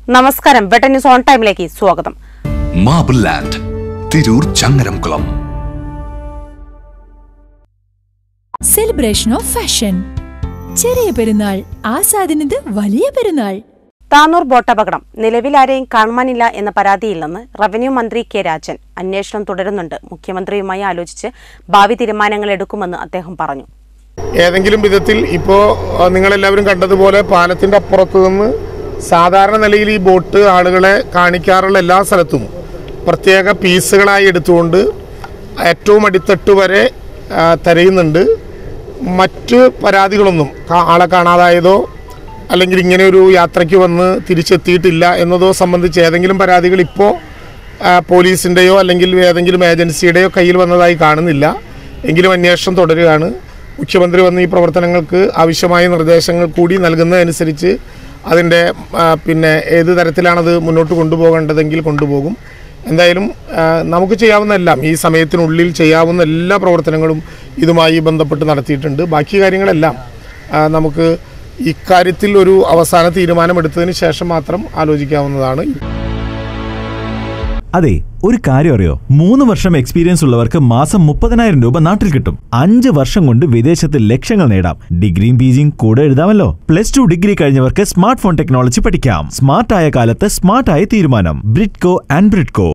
നമസ്കാരം വെട്ട news on ടൈമിലേക്ക് സ്വാഗതം marble land Tirur Changaramkulam celebration of fashion Cheriya Perunnal ആസാദിനത് വലിയ പെരുന്നാൾ താനൂർ ബോട്ടപകടം നിലവിൽ ആരെയും കാണുവാനില്ല എന്ന പരാതിയില്ലെന്ന് റവന്യൂ മന്ത്രി കെ രാജൻ അന്വേഷണം തുടരുന്നുണ്ട് മുഖ്യമന്ത്രിയുമായി ആലോചിച്ച് ഭാവി തീരുമാനങ്ങൾ എടുക്കുമെന്ന് അദ്ദേഹം പറഞ്ഞു ഏതെങ്കിലും വിധത്തിൽ ഇപ്പോൾ നിങ്ങളെല്ലാവരും കണ്ടതുപോലെ പാലത്തിൻ്റെ അപ്പുറത്ത് നിന്ന് സാധാരണ നിലയിൽ ഈ ബോട്ട് ആളുകളെ കാണിക്കാറുള്ള എല്ലാ സ്ഥലത്തും പ്രത്യേക പീസുകളായി എടുത്തുകൊണ്ട് ഏറ്റവും അടിത്തട്ട് വരെ ആ, തിരയുന്നുണ്ട് മറ്റ് പരാതികളൊന്നും കാ- ആളെ കാണാതായതോ അല്ലെങ്കിൽ ഇങ്ങനെ ഒരു യാത്രയ്ക്ക് വന്ന് തിരിച്ചെത്തിയിട്ടില്ല എന്നതോ സംബന്ധിച്ച് ഏതെങ്കിലും പരാതികൾ ഇപ്പോൾ പോലീസിൻ്റെയോ അല്ലെങ്കിൽ ഏതെങ്കിലും ഏജൻസിയുടെയോ കയ്യിൽ വന്നതായി കാണുന്നില്ല എങ്കിലും അന്വേഷണം തുടരുകയാണ് മുഖ്യമന്ത്രി വന്ന് ഈ പ്രവർത്തനങ്ങൾക്ക് ആവശ്യമായ നിർദ്ദേശങ്ങൾ കൂടി നൽകുന്നതനുസരിച്ച് അതിൻ്റെ ആ, പിന്നെ ഏത് തരത്തിലാണത് മുന്നോട്ട് കൊണ്ടുപോകേണ്ടതെങ്കിൽ കൊണ്ടുപോകും എന്തായാലും ആ, നമുക്ക് ചെയ്യാവുന്ന എല്ലാം ഈ സമയത്തിനുള്ളിൽ ചെയ്യാവുന്ന എല്ലാ പ്രവർത്തനങ്ങളും ഇതുമായി ബന്ധപ്പെട്ട് നടത്തിയിട്ടുണ്ട് ബാക്കി കാര്യങ്ങളെല്ലാം ആ, നമുക്ക് ഇക്കാര്യത്തിൽ ഒരു അവസാന തീരുമാനമെടുത്തതിന് ശേഷം മാത്രം ആലോചിക്കാവുന്നതാണ് അതെ ഒരു കാര്യം അറിയോ മൂന്ന് വർഷം എക്സ്പീരിയൻസ് ഉള്ളവർക്ക് മാസം മുപ്പതിനായിരം രൂപ നാട്ടിൽ കിട്ടും അഞ്ച് വർഷം കൊണ്ട് വിദേശത്ത് ലക്ഷങ്ങൾ നേടാം ഡിഗ്രിയും പിജിയും കൂടെ എഴുതാമല്ലോ പ്ലസ് ടു ഡിഗ്രി കഴിഞ്ഞവർക്ക് സ്മാർട്ട് ഫോൺ ടെക്നോളജി പഠിക്കാം സ്മാർട്ടായ കാലത്ത് സ്മാർട്ടായ തീരുമാനം ബ്രിഡ്കോ ആൻഡ് ബ്രിഡ്കോ